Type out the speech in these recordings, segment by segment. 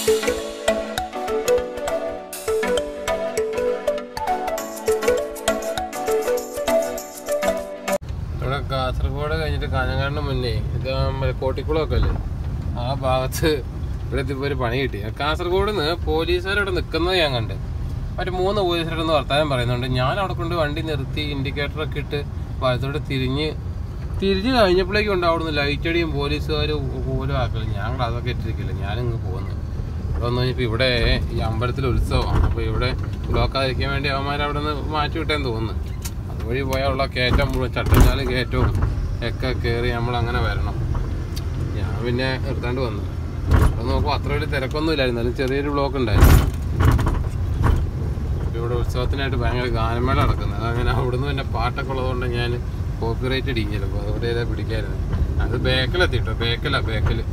ഇവിടെ കാസർഗോഡ് കഴിഞ്ഞിട്ട് കാഞ്ഞങ്ങാടിന് മുന്നേ ഇത് നമ്മുടെ കോട്ടിക്കുളമൊക്കെ അല്ലേ ആ ഭാഗത്ത് ഇവിടെ എത്തിയപ്പോൾ ഒരു പണി കിട്ടി കാസർഗോഡ് നിന്ന് പോലീസുകാരവിടെ നിൽക്കുന്നത് ഞാൻ കണ്ട് ഒരു മൂന്ന് പോലീസുകാരൊന്ന് വർത്താനം പറയുന്നുണ്ട് ഞാൻ അവിടെ കൊണ്ട് വണ്ടി നിർത്തി ഇൻഡിക്കേറ്ററൊക്കെ ഇട്ട് വലത്തോട്ട് തിരിഞ്ഞ് തിരിഞ്ഞ് കഴിഞ്ഞപ്പോഴേക്കും ഉണ്ട് അവിടുന്ന് ലൈറ്റ് അടിയും പോലീസുകാരും പോലും ആക്കലും ഞാൻ അതൊക്കെ ഇട്ടിരിക്കില്ല ഞാനിങ്ങ് പോകുന്നു ഇവിടെ വന്നു കഴിഞ്ഞപ്പോൾ ഇവിടെ ഈ അമ്പലത്തിൽ ഉത്സവമാണ് അപ്പോൾ ഇവിടെ ബ്ലോക്കാതിരിക്കാൻ വേണ്ടി അവന്മാർ അവിടെ നിന്ന് മാറ്റി വിട്ടേന്ന് തോന്നുന്നു അതുവഴി പോയാൽ ഉള്ള കയറ്റം മുഴുവൻ ചട്ടഞ്ചാല് കയറ്റവും ഒക്കെ കയറി നമ്മൾ അങ്ങനെ വരണം ഞാൻ പിന്നെ നിർത്താണ്ട് വന്നു അവിടെ നോക്കുമ്പോൾ അത്ര വലിയ തിരക്കൊന്നും ഇല്ലായിരുന്നു എന്നാലും ചെറിയൊരു ബ്ലോക്ക് ഉണ്ടായിരുന്നു ഇപ്പൊ ഇവിടെ ഉത്സവത്തിനായിട്ട് ഭയങ്കര ഗാനമേള നടക്കുന്നത് അതങ്ങനെ അവിടുന്ന് പിന്നെ പാട്ടൊക്കെ ഉള്ളതുകൊണ്ട് ഞാൻ കോപ്പിറൈറ്റ് ഇടിഞ്ഞില്ല അപ്പോൾ അതുകൊണ്ട് പിടിക്കായിരുന്നു അത് ബേക്കലെത്തിട്ടോ ബേക്കല ബേക്കല്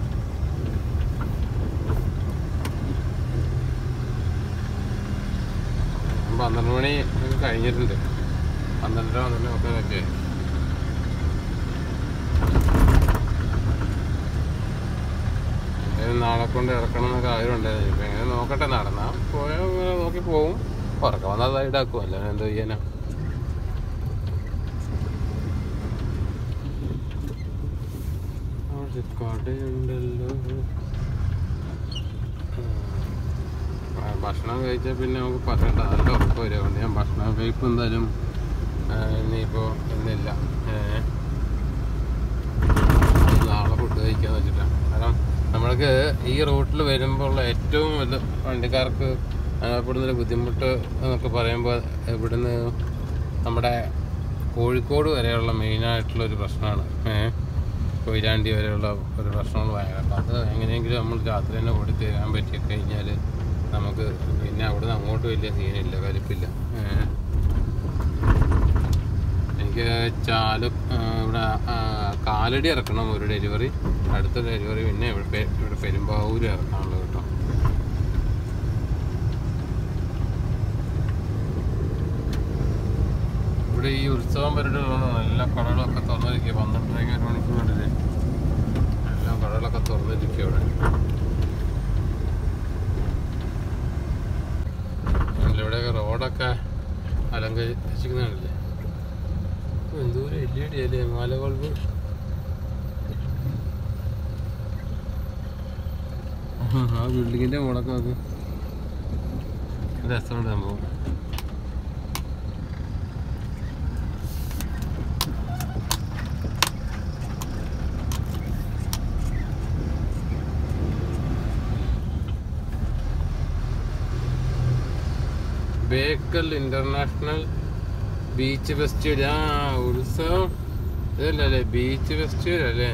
പന്ത്രണ്ട് മണി ഒക്കെ കഴിഞ്ഞിട്ടുണ്ട് പന്ത്രണ്ടര പന്ത്രണ്ട് ഒക്കെ എന്തായാലും നാളെ കൊണ്ട് ഇറക്കണം എന്നൊക്കെ ആഗ്രഹം ഉണ്ടായിരുന്നു ഇപ്പം എങ്ങനെ നോക്കട്ടെ നടന്നാ പോയാൽ നോക്കി പോവും ഉറക്കം വന്നാൽ അത് ഈടാക്കും അല്ല എന്തോ ചെയ്യാനാ അവിടെ കടയുണ്ടല്ലോ ആ, ഭക്ഷണം കഴിച്ചാൽ പിന്നെ നമുക്ക് പറയണ്ട നല്ല ഉറക്കം വരും അതുകൊണ്ട് ഞാൻ ഭക്ഷണം കഴിപ്പ് എന്തായാലും ആ, ഇനിയിപ്പോൾ ഇന്നില്ല ഏ, നാളെ ഫുഡ് കഴിക്കാന്ന് വെച്ചിട്ടാണ് കാരണം നമ്മൾക്ക് ഈ റൂട്ടിൽ വരുമ്പോൾ ഉള്ള ഏറ്റവും വലിയ വണ്ടിക്കാർക്ക് അനുഭവപ്പെടുന്നൊരു ബുദ്ധിമുട്ട് എന്നൊക്കെ പറയുമ്പോൾ ഇവിടുന്ന് നമ്മുടെ കോഴിക്കോട് വരെയുള്ള മെയിനായിട്ടുള്ള ഒരു പ്രശ്നമാണ് ഏഹ് കൊയിലാണ്ടി വരെയുള്ള ഒരു പ്രശ്നങ്ങൾ ഭയങ്കര അപ്പം അത് എങ്ങനെയെങ്കിലും നമ്മൾ രാത്രി തന്നെ ഓടി തീരാൻ പറ്റി കഴിഞ്ഞാൽ നമുക്ക് പിന്നെ അവിടുന്ന് അങ്ങോട്ട് വലിയ സീനില്ല കലിപ്പില്ല ഏഹ് എനിക്ക് ചാല ഇവിടെ ആ, കാലടി ഇറക്കണം ഒരു ഡെലിവറി അടുത്ത ഡെലിവറി പിന്നെ ഇവിടെ പെ- ഇവിടെ പെരുമ്പാവൂര് ഇറക്കാനുള്ളത് കേട്ടോ ഇവിടെ ഈ ഉത്സവം പരിപാടികളാണ് എല്ലാ കടകളൊക്കെ തുറന്നിരിക്കുക പന്ത്രണ്ടരയ്ക്ക് ഒരു മണിക്കൂർ കണ്ടില്ലേ എല്ലാം കടകളൊക്കെ തുറന്നിരിക്കുക ഇവിടെ ഇവിടെയൊക്കെ റോഡൊക്കെ അലങ്കരിച്ചിരിക്കുന്നുണ്ടല്ലേ എന്തോരം എൽ ഇ ഡി അല്ലേ മാല ബൾബ് ആ ബിൽഡിങ്ങിന്റെ മുളക്കം നോക്ക് രസമുണ്ട് സംഭവം ബേക്കൽ ഇന്റർനാഷണൽ ബീച്ച് ഫെസ്റ്റിവൽ ആ ഉത്സവം ഇതല്ലേ ബീച്ച് ഫെസ്റ്റിവൽ അല്ലേ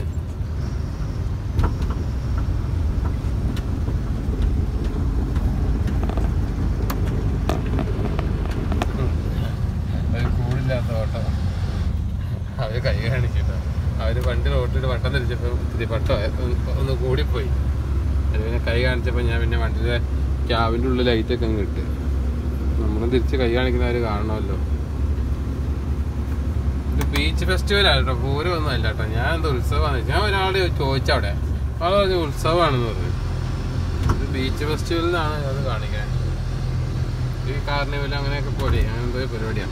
ഒരു കൂടില്ലാത്ത ഓട്ടോ അവര് കൈ കാണിച്ചിട്ടോ അവര് വണ്ടി റോട്ടിൽ വട്ടം തിരിച്ചപ്പോ ഇത്തിരി പട്ടോ ഒന്ന് കൂടിപ്പോയി അത് പിന്നെ കൈ കാണിച്ചപ്പോ ഞാൻ പിന്നെ വണ്ടിയുടെ ക്യാബിന്റെ ഉള്ളിൽ ലൈറ്റൊക്കെ അങ്ങ് ഇട്ട് നമ്മളും തിരിച്ച് കൈ കാണിക്കുന്നവര് കാണണമല്ലോ ഇത് ബീച്ച് ഫെസ്റ്റിവൽ ആണ് കേട്ടോ പൂരം ഒന്നും അല്ല കേട്ടോ ഞാൻ എന്താ ഉത്സവമാണ് ഞാൻ ഒരാളെ ചോദിച്ചവിടെ ആൾ പറഞ്ഞു ഉത്സവമാണെന്ന് പറഞ്ഞു ഇത് ബീച്ച് ഫെസ്റ്റിവലിനാണ് അത് കാണിക്കാൻ ഈ കാർണിവൽ അങ്ങനെയൊക്കെ പോലെ അങ്ങനെ എന്തോ ഒരു പരിപാടിയാണ്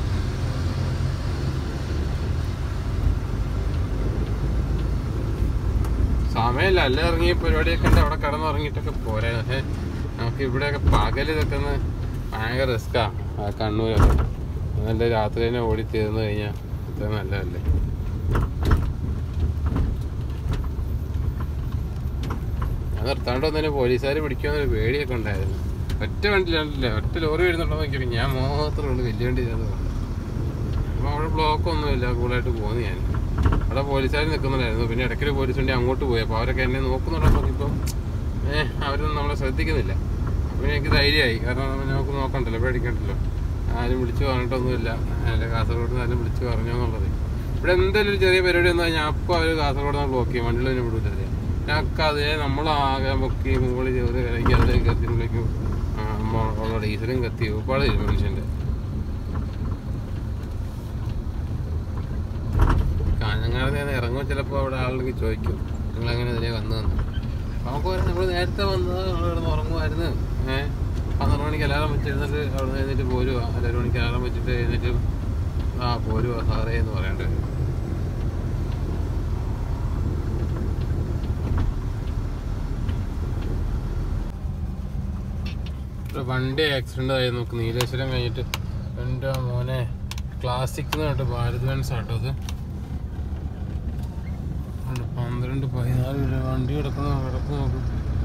സമയമില്ല അല്ല ഇറങ്ങി ഈ പരിപാടിയൊക്കെ ഉണ്ട് അവിടെ കിടന്നുറങ്ങിയിട്ടൊക്കെ പോരാ പക്ഷേ നമുക്ക് ഇവിടെയൊക്കെ പകൽ ഇതൊക്കെ ഒന്ന് ഭയങ്കര റിസ്ക്കാ ആ കണ്ണൂരൊക്കെ നല്ല രാത്രി തന്നെ ഓടി തീർന്നു കഴിഞ്ഞാൽ അത്ര നല്ലതല്ലേ ഞാൻ നിർത്താണ്ട് വന്നതിന് പോലീസുകാർ പിടിക്കുമെന്നൊരു പേടിയൊക്കെ ഉണ്ടായിരുന്നു ഒറ്റ വണ്ടിയിലാണല്ലേ ഒറ്റ ലോറി വരുന്നുണ്ടോ നോക്കിയപ്പോൾ ഞാൻ മാത്രമേ ഉള്ളൂ വലിയ വണ്ടി ചെയ്തത് അപ്പോൾ അവിടെ ബ്ലോക്ക് ഒന്നുമില്ല കൂളായിട്ട് പോകുന്നു ഞാൻ അവിടെ പോലീസുകാർ നിൽക്കുന്നുണ്ടായിരുന്നു പിന്നെ ഇടയ്ക്കൊരു പോലീസ് വണ്ടി അങ്ങോട്ട് പോയി അപ്പോൾ അവരൊക്കെ എന്നെ നോക്കുന്നുണ്ടോ നോക്കിയപ്പോൾ ഏഹ് അവരൊന്നും നമ്മളെ ശ്രദ്ധിക്കുന്നില്ല അപ്പോൾ എനിക്ക് ധൈര്യമായി കാരണം നമുക്ക് നോക്കണ്ടല്ലോ പേടിക്കണ്ടല്ലോ ആരും വിളിച്ചു പറഞ്ഞിട്ടൊന്നുമില്ല അല്ല കാസർഗോഡ് നിന്ന് ആരും വിളിച്ചു പറഞ്ഞു എന്നുള്ളത് ഇവിടെ എന്തെങ്കിലും ഒരു ചെറിയ പരിപാടി വന്നാൽ ഞാൻ അപ്പോൾ അവർ കാസർഗോഡ് നിന്ന് ബ്ലോക്ക് ചെയ്യും വണ്ടിയിൽ തന്നെ വിടൂല്ലേ ഞങ്ങൾക്ക് അതേ നമ്മളാകെ പൊക്കി മുകളിൽ ചെറിയ കരയ്ക്ക് അതിലേക്ക് എത്തിയപ്പോഴേക്കും ഉള്ള ഡീസലും കത്തി ഒരുപാട് തരും മനുഷ്യൻ്റെ കാഞ്ഞങ്ങാട് ഞാൻ ഇറങ്ങുമ്പോൾ ചിലപ്പോൾ അവിടെ ആളുകൾ ചോദിക്കും നിങ്ങളെങ്ങനെ ഇതിലേ വന്നു വന്നു നമുക്ക് പറയാം നമ്മൾ നേരത്തെ വന്നത് നമ്മൾ കിടന്ന് ഉറങ്ങുമായിരുന്നു ഏഹ് പന്ത്രണ്ട് മണിക്ക് അലാറം വെച്ചിരുന്നിട്ട് അവിടെ നിന്ന് എഴുന്നേറ്റ് പോരുക അല്ലൊരു മണിക്ക് അലാറം വെച്ചിട്ട് എഴുന്നേറ്റ് ആ പോരുക സാറേ എന്ന് പറയണ്ടേ ഒരു വണ്ടി ആക്സിഡന്റ് ആയി നോക്ക് നീലേശ്വരം കഴിഞ്ഞിട്ട് എൻ്റെ മോനെ ക്ലാസിക് എന്ന് പറഞ്ഞിട്ട് ഭാരത് ബെൻസ് ആട്ടോ അത് ഉണ്ട് പന്ത്രണ്ട് പതിനാല് രൂപ വണ്ടി കിടക്കുന്ന കിടക്കുന്ന നോക്ക്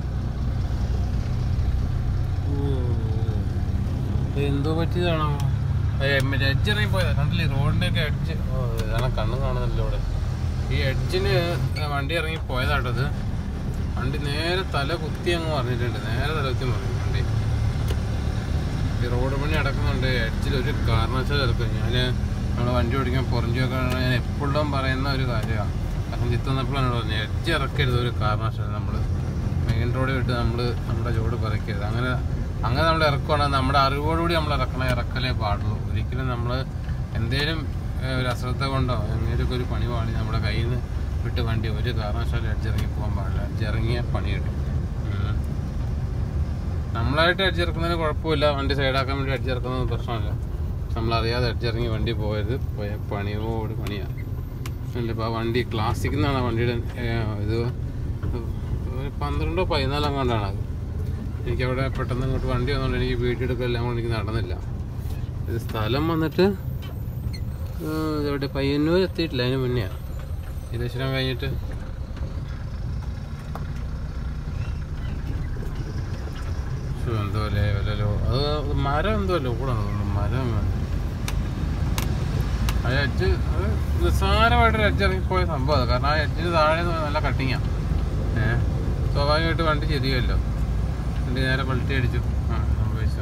ഓ. ഇത് എന്തോ പറ്റിയതാണോ എഡ്ജ് ഇറങ്ങി പോയതാ കണ്ടില്ലേ റോഡിന്റെ ഒക്കെ എഡ്ജ് ഓ ഇതാണ് കണ്ണ് കാണുന്നില്ല ഇവിടെ ഈ എഡ്ജിന് വണ്ടി ഇറങ്ങി പോയതാട്ടോ ഇത് വണ്ടി നേരെ തല കുത്തി അങ്ങ് പറഞ്ഞിട്ടുണ്ട് നേരെ തല കുത്തി പറഞ്ഞു വണ്ടി ഈ റോഡ് പണി നടക്കുന്നുണ്ട് എഡ്ജിൽ ഒരു കാരണവശാലും ഇറക്കും ഞാൻ നമ്മൾ വണ്ടി ഓടിക്കാൻ പുറഞ്ചു വെക്കാനാണ് ഞാൻ എപ്പോഴും പറയുന്ന ഒരു കാര്യമാണ് കാരണം ചിത്തു വന്നപ്പോഴാണ് പറഞ്ഞത് എഡ്ജ് ഇറക്കരുത് ഒരു കാരണവശാലും നമ്മൾ മെയിൻ റോഡ് വിട്ട് നമ്മൾ നമ്മുടെ ചൂട് പറിക്കരുത് അങ്ങനെ അങ്ങനെ നമ്മൾ ഇറക്കുവാണെങ്കിൽ നമ്മുടെ അറിവോടുകൂടി നമ്മൾ ഇറക്കണ ഇറക്കലേ പാടുള്ളൂ ഒരിക്കലും നമ്മൾ എന്തേലും ഏഹ്, ഒരു അശ്രദ്ധ കൊണ്ടോ എന്തെങ്കിലുമൊക്കെ ഒരു പണി പാടി നമ്മുടെ കയ്യിൽ നിന്ന് വിട്ട് വണ്ടി ഒരു കാരണവശാലും എഡ്ജ് ഇറങ്ങി പോകാൻ പാടില്ല എഡ്ജ് ഇറങ്ങിയ പണി കിട്ടും ഉം. നമ്മളായിട്ട് അടിച്ചിറക്കുന്നതിന് കുഴപ്പമില്ല വണ്ടി സൈഡാക്കാൻ വേണ്ടി അടിച്ചിറക്കുന്നത് പ്രശ്നമല്ല നമ്മളറിയാതെ അടിച്ചിറങ്ങി വണ്ടി പോയത് പോയ പണിയോട് പണിയാണ് അല്ല ഇപ്പോൾ ആ വണ്ടി ക്ലാസിക് എന്നാണ് ആ വണ്ടിയുടെ ഏർ, ഇത് ഒരു പന്ത്രണ്ടോ പതിനാലോ അങ്ങോട്ടാണ് അത് എനിക്കവിടെ പെട്ടെന്ന് ഇങ്ങോട്ട് വണ്ടി വന്നുകൊണ്ട് എനിക്ക് വീട്ടിൽ എടുക്കെല്ലാം കൊണ്ട് എനിക്ക് നടന്നില്ല ഇത് സ്ഥലം വന്നിട്ട് ഏർ, ഇതെവിടെ പയ്യന്നൂർ എത്തിയിട്ടില്ല അതിന് മുന്നെയാണ് ഇരുശ്വരം കഴിഞ്ഞിട്ട് ശ്ശോ, എന്തോ അല്ലേ വല്ലല്ലോ അത് മരം എന്തോ അല്ലോ കൂടെ മരം ആ എഡ്ജ് അത് നിസ്സാരമായിട്ടൊരു എഡ്ജ് ഇറങ്ങിപ്പോയ സംഭവം അത് കാരണം ആ എഡ്ജിന് താഴെ നിന്ന് നല്ല കട്ടിങ്ങാ ഏ സ്വാഭാവികമായിട്ട് വണ്ടി ചെരിയുമല്ലോ വണ്ടി നേരെ പൾട്ടി അടിച്ചു ആ സംഭവിച്ച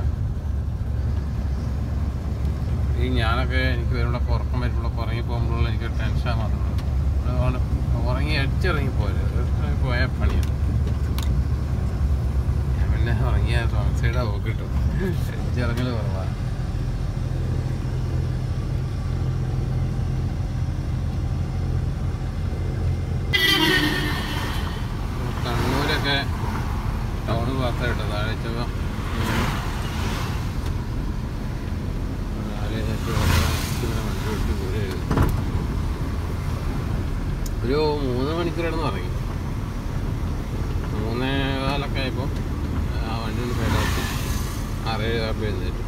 ഈ ഞാനൊക്കെ എനിക്ക് വരുമ്പോൾ ഉറക്കം വരുമ്പോൾ ഉറങ്ങി പോകുമ്പോഴുള്ള എനിക്ക് ടെൻഷൻ മാത്രമേ ഉള്ളൂ അതുകൊണ്ട് ഉറങ്ങി എഡ്ജ് ഇറങ്ങി പോയത് പോയ പണിയാണ് ഞാൻ പിന്നെ ഉറങ്ങിയ റോങ് സൈഡാ പോക്ക് കിട്ടും എഡ്ജ് ഇറങ്ങൽ കുറവാണ് കണ്ണൂരൊക്കെ ടൗണ് ഭാഗത്തായിട്ടോ താഴെ ചൊവ്വ വണ്ടി ഓടിച്ച് പോരുകയായിരുന്നു ഒരു മൂന്ന് മണിക്കൂറാണ് ഇറങ്ങി മൂന്നേ കാലൊക്കെ ആയപ്പോൾ ആ വണ്ടി ഒന്ന് സൈഡാക്കി ആറേഴ് കാപ്പി എഴുന്നേറ്റു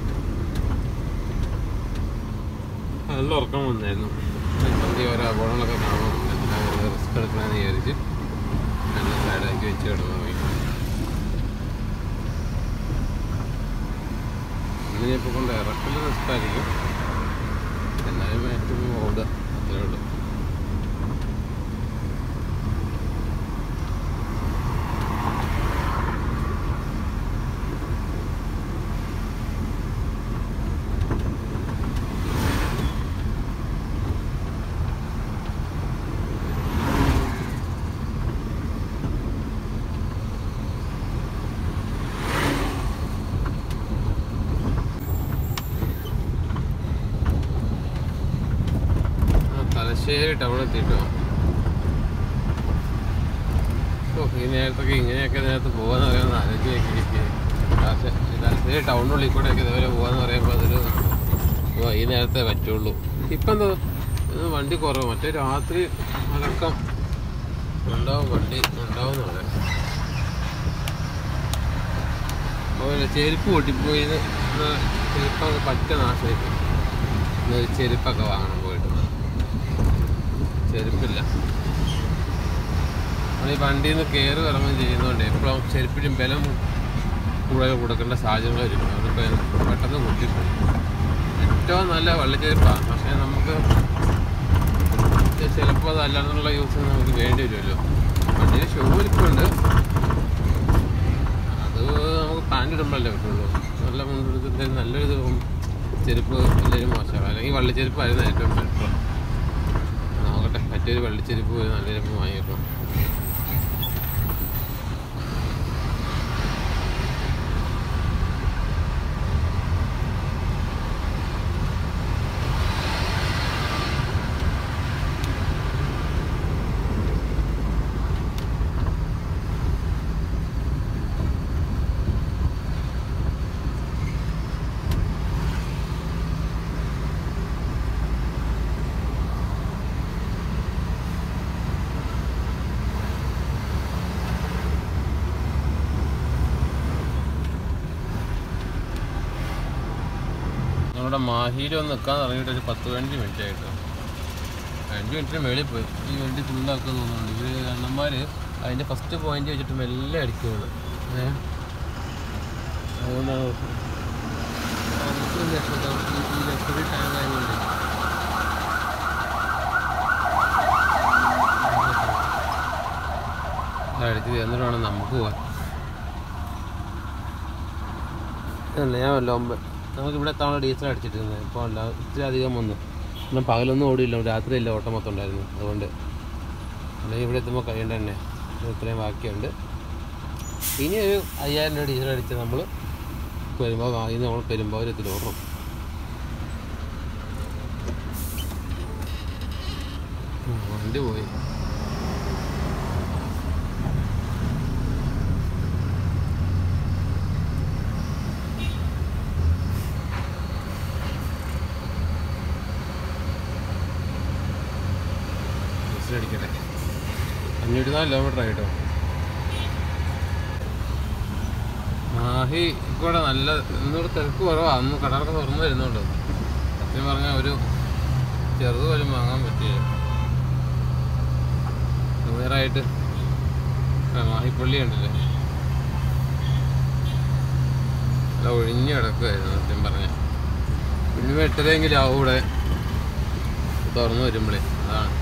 നല്ല ഉറക്കം വന്നായിരുന്നു സന്ധ്യ ഓരോ അപകടങ്ങളൊക്കെ കാണുമ്പോൾ റിസ്ക് എടുക്കണമെന്ന് വിചാരിച്ച് നല്ല സൈഡാക്കി വെച്ച് കിടന്നു പോയി ഇന്ന് ഇപ്പോൾ കൊണ്ട് ഇറക്കൽ റിസ്ക്കായിരിക്കും എന്നാലും ഏറ്റവും ഓടുക അത്രേ ഉള്ളൂ ആ, തലശ്ശേരി ടൗൺ എത്തിട്ടോ ഓ ഈ നേരത്തൊക്കെ ഇങ്ങനെയൊക്കെ നേരത്ത് പോകാന്ന് പറയുന്നത് ആലോചിച്ച് തലശ്ശേരി ടൗണിനുള്ളിൽ കൂടെ ഒക്കെ ഇതുവരെ പോകാന്ന് പറയുമ്പോൾ അതൊരു ഓ ഈ നേരത്തെ പറ്റുള്ളൂ ഇപ്പം എന്താ ഇത് വണ്ടി കുറവ് മറ്റേ രാത്രി അടക്കം ഉണ്ടാവും വണ്ടി ഉണ്ടാവും എന്ന് പറയാം അതുപോലെ ചെരുപ്പ് പൊട്ടിപ്പോയി ചെരുപ്പൊക്കെ പറ്റ നാശമായി പോയി. ഇന്ന് ഒരു ചെരുപ്പൊക്കെ വാങ്ങണം പോയിട്ട് ചെരുപ്പില്ല നമ്മൾ ഈ വണ്ടിയിൽ നിന്ന് കയറി ഇറങ്ങുകയും ചെയ്യുന്നതുകൊണ്ട് എപ്പോഴും ചെരുപ്പിനും ബലം കൂടുതൽ കൊടുക്കേണ്ട സാഹചര്യങ്ങൾ വരും അതിപ്പോൾ പെട്ടെന്ന് പൊട്ടിപ്പോയി ഏറ്റവും നല്ല വള്ളിച്ചെരുപ്പാണ് പക്ഷേ നമുക്ക് ചിലപ്പോൾ അതല്ലാന്നുള്ള യൂസ് നമുക്ക് വേണ്ടി വരുമല്ലോ വണ്ടിയിൽ ഷൂ ഇരിപ്പുണ്ട് അത് നമുക്ക് പാൻറ് ഇടുമ്പോഴല്ലേ പറ്റുള്ളൂ നല്ല മുണ്ടെടുത്തിട്ട് നല്ലൊരു ഇത് ചെരുപ്പ് വലിയൊരു മോശമാണ് അല്ലെങ്കിൽ വള്ളിച്ചെരുപ്പായിരുന്നു ഏറ്റവും ബെറ്റർ നോക്കട്ടെ മറ്റൊരു വള്ളിച്ചെരുപ്പ് ഒരു നല്ല ചെരുപ്പ് വാങ്ങിയപ്പോൾ നമ്മളിവിടെ മാഹിയിൽ ഒന്ന് നിൽക്കാൻ തുടങ്ങിയിട്ട് ഒരു പത്ത് പതിനഞ്ച് മിനിറ്റ് ആയിട്ട് അഞ്ച് മിനിറ്റിന് മേളിൽ പോയി ഈ വണ്ടി ഫുള്ളാക്കുക തോന്നുന്നുണ്ട് ഇവർ അണ്ണന്മാർ അതിൻ്റെ ഫസ്റ്റ് പോയിന്റ് വെച്ചിട്ട് മെല്ലെ അടിക്കുള്ളൂ ഏഹ് അതുകൊണ്ടാണ് നമുക്ക് ഒരു രക്ഷപ്പെട്ട ഈ ലക്ഷറി ടാങ്ക് ആയതുകൊണ്ട് അടിച്ച് തീർന്നിട്ട് വേണം നമുക്ക് പോകാൻ അല്ല ഞാൻ വല്ല ഒമ്പത് നമുക്ക് ഇവിടെ തവണ ഡീസൽ അടിച്ചിട്ടിരുന്നത് ഇപ്പോൾ അല്ല ഇത്തിരി അധികം വന്നു കാരണം പകലൊന്നും ഓടിയില്ല രാത്രിയില്ല ഓട്ടം മൊത്തം ഉണ്ടായിരുന്നു അതുകൊണ്ട് അല്ലെങ്കിൽ ഇവിടെ എത്തുമ്പോൾ കഴിയേണ്ട തന്നെ ഇത്രയും ബാക്കിയുണ്ട് ഇനി ഒരു അയ്യായിരം രൂപ ഡീസൽ അടിച്ച് നമ്മൾ പെരുമ്പോൾ വാങ്ങി നമ്മൾ പെരുമ്പാവൂരത്തിൽ ഓടും ഉം, വണ്ടി പോയി ഡീസൽ അടിക്കട്ടെ അഞ്ഞൂറ്റി നാല് കിലോമീറ്റർ ആയിട്ടോ മാഹി കൂടെ നല്ല ഇന്നൂടെ തിരക്ക് കുറവാണ് അന്ന് കടകളൊക്കെ തുറന്നു വരുന്നുണ്ട് സത്യം പറഞ്ഞാൽ ഒരു ചെറുത് പോലും വാങ്ങാൻ പറ്റില്ല നേരായിട്ട് മാഹിപ്പള്ളി ഉണ്ടല്ലേ നല്ല ഒഴിഞ്ഞു കിടക്കുമായിരുന്നു സത്യം പറഞ്ഞാൽ പിന്നെ എട്ടരെങ്കിലും ആവും ഇവിടെ തുറന്നു വരുമ്പോഴേ അതാണ്